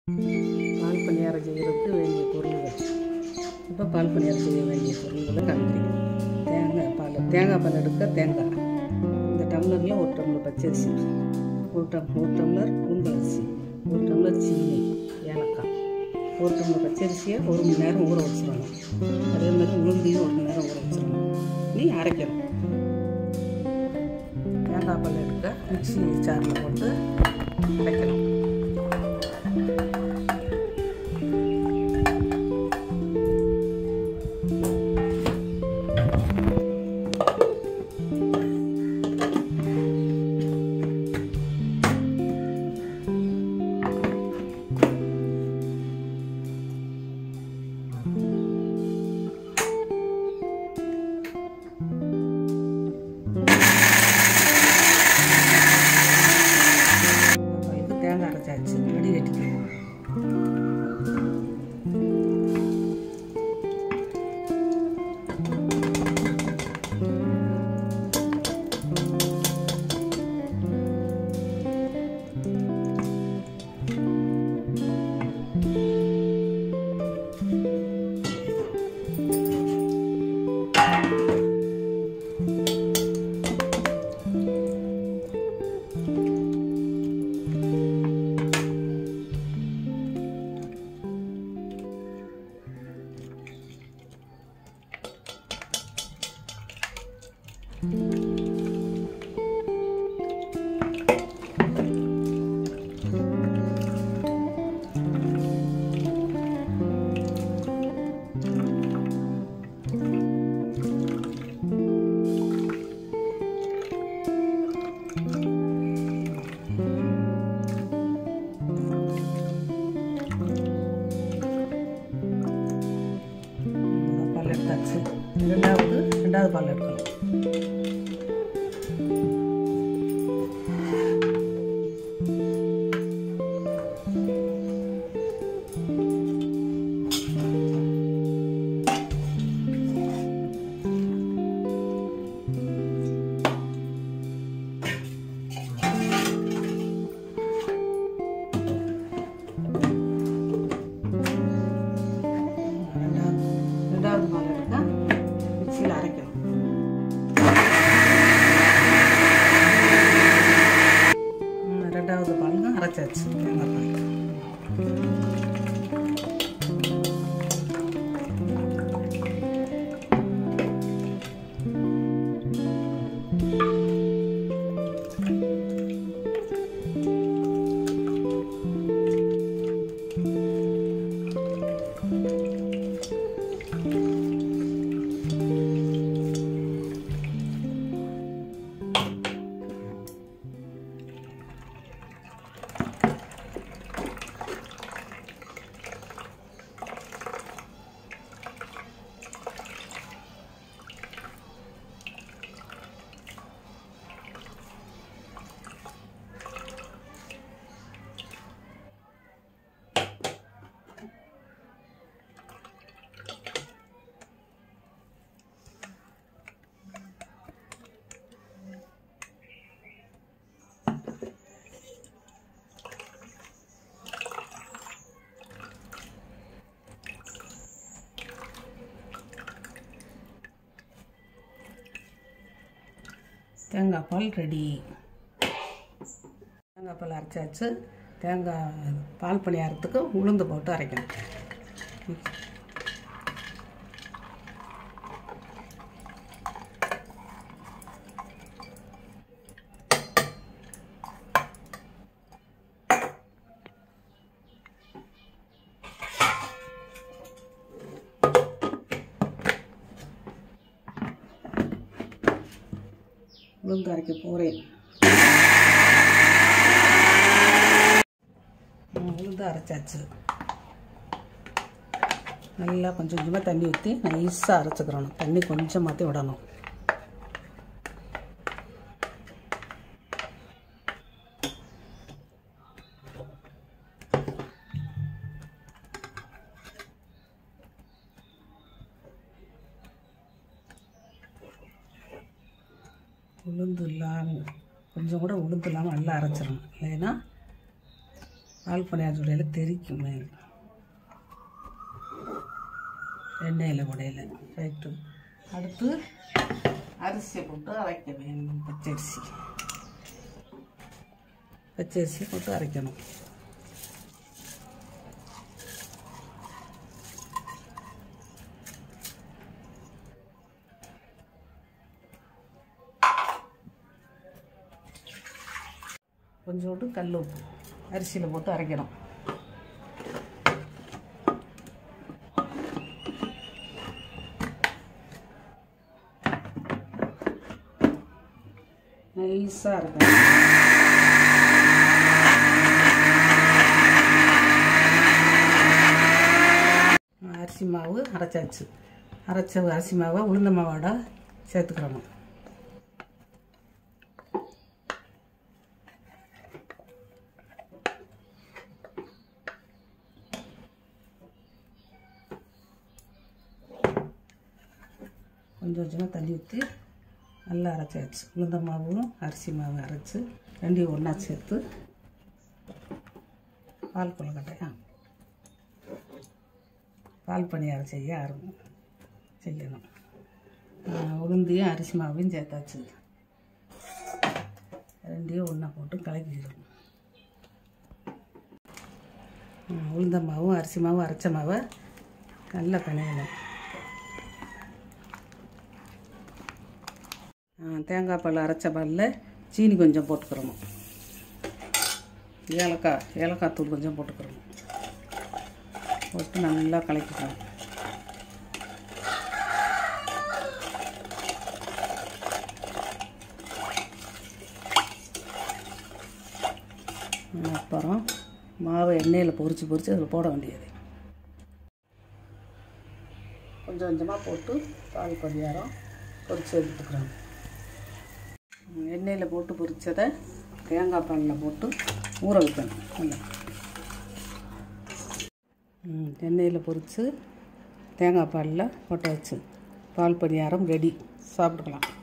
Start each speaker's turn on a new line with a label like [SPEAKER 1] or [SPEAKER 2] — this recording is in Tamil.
[SPEAKER 1] பால் பணியாரம் செய்கிறதுக்கு வேண்டிய பொருள்கள் இப்போ பால் பணியாரம் செய்ய வேண்டிய பொருள்களை காமிக்கிறேன் தேங்காய் பால் தேங்காய் பால் எடுக்க தேங்காய் இந்த டம்ளரில் ஒரு டம்ளர் பச்சரிசி ஒரு டம் ஒரு டம்ளர் உளுந்தரிசி ஒரு டம்ளர் சீனி ஏலக்காய் ஒரு டம்ளர் பச்சரிசியை ஒரு மணி நேரம் ஊற வச்சிடணும் அதே மாதிரி உளுந்தையும் ஒரு மணி நேரம் ஊற வச்சிடணும் நீ அரைக்கணும் தேங்காய் பால் எடுக்க மிக்ஸி சாரில் போட்டு அரைக்கணும் அப்போ இது தேங்காய் அரைச்சாச்சு வடி கட்டிக்கலாம் முதல் பால் எடுத்தாச்சு ரெண்டாவது ரெண்டாவது பால் எடுக்கணும் ரெண்டாவது ரெண்டாவது பால் எடுக்க மிக்சியில் அரைக்கணும் ம், ரெண்டாவது பால் தான் அரைச்சாச்சு தேங்காய் பால் தேங்காய் பால் ரெடி தேங்காய் பால் அரைச்சாச்சு தேங்காய் பால் பணியாரத்துக்கு உளுந்து போட்டு அரைக்கணும் உளுந்து அரைக்க போகிறேன் உளுந்து அரைச்சாச்சு நல்லா கொஞ்சம் கொஞ்சமாக தண்ணி ஊற்றி நைஸாக அரைச்சிக்கிறணும் தண்ணி கொஞ்சம் மாற்றி விடணும் உளுந்து இல்லாமல் கொஞ்சம் கூட உளுந்து இல்லாமல் நல்லா அரைச்சிடணும் இல்லைன்னா பால் பணியாரத்துடையில் தெரிக்கும் மேல் எண்ணெயில் உடையில ரைட்டு அடுத்து அரிசியை போட்டு அரைக்க வேணும் பச்சரிசி பச்சரிசி போட்டு அரைக்கணும் கொஞ்சோண்டு கல் உப்பு அரிசியில் போட்டு அரைக்கணும் நைஸாக இருக்கும் அரிசி மாவு அரைச்சாச்சு அரைச்ச அரிசி மாவை உளுந்த மாவோட சேர்த்துக்கிறணும் கொஞ்சம் கொஞ்சமாக தண்ணி ஊற்றி நல்லா அரைச்சாச்சு உளுந்த மாவும் அரிசி மாவும் அரைச்சி ரெண்டையும் ஒன்றா சேர்த்து பால் கொழுக்கட்டையா பால் பணியாரம் செய்ய ஆரம்பி செய்யணும் ஆஹ் உளுந்தையும் அரிசி மாவையும் சேர்த்தாச்சு ரெண்டையும் ஒன்றா போட்டு கலக்கிக்கணும் ஆஹ் உளுந்த மாவும் அரிசி மாவும் அரைச்ச மாவை நல்லா பிணையணும் ஆ, தேங்காய் பால் அரைச்ச பாலில் சீனி கொஞ்சம் போட்டுக்கிறணும் ஏலக்காய் ஏலக்காய் தூள் கொஞ்சம் போட்டுக்கிறணும் போட்டு நல்லா கலக்கிக்கணும் அப்புறம் மாவை எண்ணெயில் பொரிச்சு பொரிச்சு அதில் போட வேண்டியது கொஞ்சம் கொஞ்சமாக போட்டு பால் பணியாரம் பொரிச்சு எடுத்துக்கிறோம் எண்ணெயில் போட்டு பொரிச்சதை தேங்காய் பாலில் போட்டு ஊற வைக்கணும் நல்லா ம், எண்ணெயில் பொரித்து தேங்காய் பாலில் போட்டு வச்சு பால் பணியாரம் ரெடி சாப்பிட்டுக்கலாம்